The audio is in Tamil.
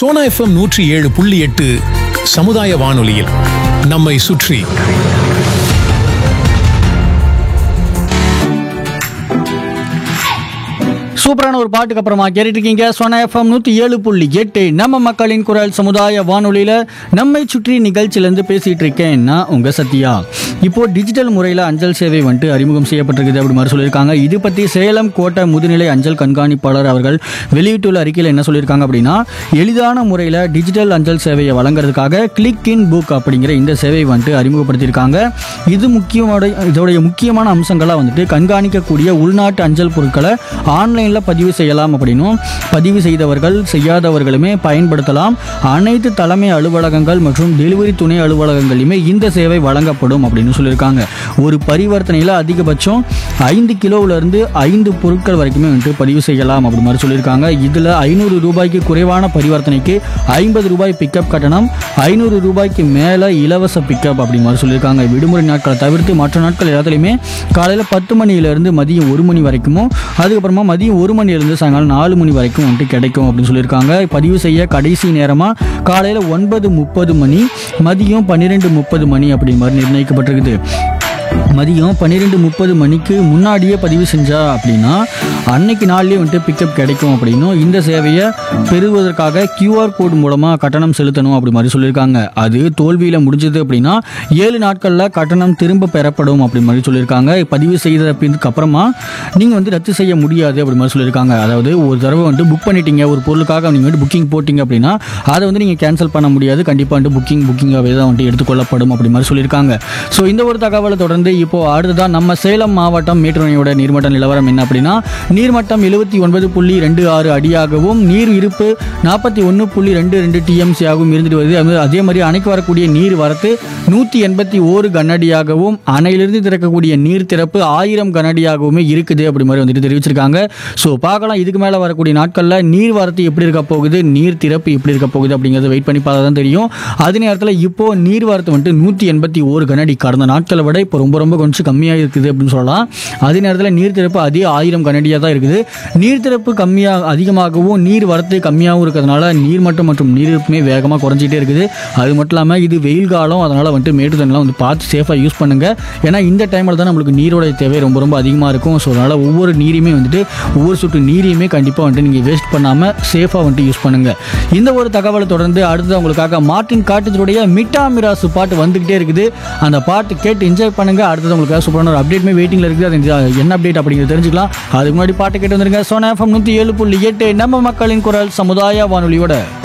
சோனா எஃப்எம் நூற்றி ஏழு புள்ளி எட்டு சமுதாய வானொலியில் நம்மை சுற்றி சூப்பரான ஒரு பாட்டுக்கு அப்புறமா கேட்டுட்டு இருக்கீங்க சொன்ன எஃப்எம் நூற்றி ஏழு புள்ளி எட்டு நம்ம மக்களின் குரல் சமுதாய வானொலியில் நம்மை சுற்றி நிகழ்ச்சியிலேருந்து பேசிகிட்டு இருக்கேன் நான் உங்கள் சத்யா இப்போ டிஜிட்டல் முறையில் அஞ்சல் சேவை வந்துட்டு அறிமுகம் செய்யப்பட்டிருக்குது அப்படி மாதிரி சொல்லியிருக்காங்க இது பற்றி சேலம் கோட்டை முதுநிலை அஞ்சல் கண்காணிப்பாளர் அவர்கள் வெளியிட்டுள்ள அறிக்கையில் என்ன சொல்லியிருக்காங்க அப்படின்னா எளிதான முறையில் டிஜிட்டல் அஞ்சல் சேவையை வழங்குறதுக்காக கிளிக் இன் புக் அப்படிங்கிற இந்த சேவை வந்துட்டு அறிமுகப்படுத்தியிருக்காங்க இது முக்கியமான இதோடைய முக்கியமான அம்சங்களாக வந்துட்டு கண்காணிக்கக்கூடிய உள்நாட்டு அஞ்சல் பொருட்களை ஆன்லைனில் பதிவு செய்யலாம் அப்படின்னும் பதிவு செய்தவர்கள் செய்யாதவர்களுமே பயன்படுத்தலாம் அனைத்து தலைமை அலுவலகங்கள் மற்றும் டெலிவரி துணை அலுவலகங்களிலுமே இந்த சேவை வழங்கப்படும் அப்படின்னு சொல்லியிருக்காங்க ஒரு பரிவர்த்தனையில் அதிகபட்சம் ஐந்து கிலோவிலிருந்து ஐந்து பொருட்கள் வரைக்குமே வந்துட்டு பதிவு செய்யலாம் அப்படி மாதிரி சொல்லியிருக்காங்க இதில் ஐநூறு ரூபாய்க்கு குறைவான பரிவர்த்தனைக்கு ஐம்பது ரூபாய் பிக்கப் கட்டணம் ஐநூறு ரூபாய்க்கு மேலே இலவச பிக்கப் அப்படி மாதிரி சொல்லியிருக்காங்க விடுமுறை நாட்களை தவிர்த்து மற்ற நாட்கள் எல்லாத்துலேயுமே காலையில் பத்து மணியிலேருந்து மதியம் ஒரு மணி வரைக்கும் அதுக்கப்புறமா மதியம் ஒரு மணிலேருந்து சாயங்காலம் நாலு மணி வரைக்கும் வந்துட்டு கிடைக்கும் அப்படின்னு சொல்லியிருக்காங்க பதிவு செய்ய கடைசி நேரமாக காலையில் ஒன்பது முப்பது மணி மதியம் பன்னிரெண்டு முப்பது மணி அப்படி மாதிரி நிர்ணயிக்கப்பட்டிருக்குது மதியம் பன்னிரெண்டு முப்பது மணிக்கு முன்னாடியே பதிவு செஞ்சா அப்படின்னா அன்னைக்கு நாள்லேயே வந்துட்டு பிக்கப் கிடைக்கும் அப்படின்னும் இந்த சேவையை பெறுவதற்காக கியூஆர் கோட் மூலமாக கட்டணம் செலுத்தணும் அப்படி மாதிரி சொல்லியிருக்காங்க அது தோல்வியில் முடிஞ்சது அப்படின்னா ஏழு நாட்களில் கட்டணம் திரும்ப பெறப்படும் அப்படி மாதிரி சொல்லியிருக்காங்க பதிவு செய்த பின்னுக்கு அப்புறமா நீங்கள் வந்து ரத்து செய்ய முடியாது அப்படி மாதிரி சொல்லியிருக்காங்க அதாவது ஒரு தடவை வந்துட்டு புக் பண்ணிட்டீங்க ஒரு பொருளுக்காக நீங்கள் வந்து புக்கிங் போட்டிங்க அப்படின்னா அதை வந்து நீங்கள் கேன்சல் பண்ண முடியாது கண்டிப்பாக வந்துட்டு புக்கிங் புக்கிங்காகவே தான் வந்துட்டு எடுத்துக்கொள்ளப்படும் அப்படி மாதிரி சொல்லியிருக்காங்க ஸோ இந்த ஒரு தகவலை தொடர்ந்து இப்போ அடுத்ததான் நம்ம சேலம் மாவட்டம் மேட்டுரணியோட நீர்மட்ட நிலவரம் என்ன அப்படின்னா நீர்மட்டம் எழுபத்தி ஒன்பது புள்ளி ரெண்டு ஆறு அடியாகவும் நீர் இருப்பு நாற்பத்தி ஒன்று புள்ளி ரெண்டு ரெண்டு டிஎம்சி ஆகவும் இருந்துட்டு வருது அது- அதே மாதிரி அணைக்கு வரக்கூடிய நீர் வரத்து நூற்றி எண்பத்தி ஓரு கனஅடியாகவும் அணையிலிருந்து திறக்கக்கூடிய நீர் திறப்பு ஆயிரம் கனஅடியாகவுமே இருக்குது அப்படி மாதிரி வந்துட்டு தெரிவிச்சிருக்காங்க ஸோ பார்க்கலாம் இதுக்கு மேலே வரக்கூடிய நாட்களில் நீர் வரத்து எப்படி இருக்க போகுது நீர் திறப்பு எப்படி இருக்க போகுது அப்படிங்கிறத வெயிட் பண்ணி பார்த்தா தான் தெரியும் அதே நேரத்தில் இப்போ நீர் வரத்து வந்துட்டு நூற்றி எண்பத்தி ஓரு கனஅடி கடந்த நாட்களை விட இப்போ ரொம்ப ரொம்ப கொஞ்சம் கம்மியாக இருக்குது அப்படின்னு சொல்லலாம் அதே நேரத்தில் நீர் திறப்பு அதே ஆயிரம் கனடியாக தான் இருக்குது நீர் திறப்பு கம்மியாக அதிகமாகவும் நீர் வரத்து கம்மியாகவும் இருக்கிறதுனால நீர்மட்டம் மற்றும் நீரிருப்புமே வேகமாக குறைஞ்சிட்டே இருக்குது அது மட்டும் இல்லாமல் இது வெயில் காலம் அதனால் வந்துட்டு மேட்டு தண்ணிலாம் வந்து பார்த்து சேஃபாக யூஸ் பண்ணுங்க ஏன்னா இந்த டைமில் தான் நம்மளுக்கு நீரோட தேவை ரொம்ப ரொம்ப அதிகமாக இருக்கும் ஸோ அதனால் ஒவ்வொரு நீரையுமே வந்துட்டு ஒவ்வொரு சொட்டு நீரையுமே கண்டிப்பாக வந்துட்டு நீங்கள் வேஸ்ட் பண்ணாமல் சேஃபாக வந்துட்டு யூஸ் பண்ணுங்கள் இந்த ஒரு தகவலை தொடர்ந்து அடுத்து உங்களுக்காக மார்ட்டின் காட்டுடைய மிட்டா மிராசு பாட்டு வந்துக்கிட்டே இருக்குது அந்த பாட்டு கேட்டு என்ஜாய் பண்ணுங்க அடுத்தது உங்களுக்கு சூப்பரான ஒரு அப்டேட்மே வெயிட்டிங்கில் இருக்குது அது என்ன அப்டேட் அப்படிங்கிறது தெரிஞ்சுக்கலாம் அதுக்கு முன்னாடி பாட்டு கேட்டு வந்துருங்க சோனா எஃப்எம் நூற்றி ஏழு புள்ளி எட்டு நம்ம மக்களின் குரல் சமுதாய வானொலியோட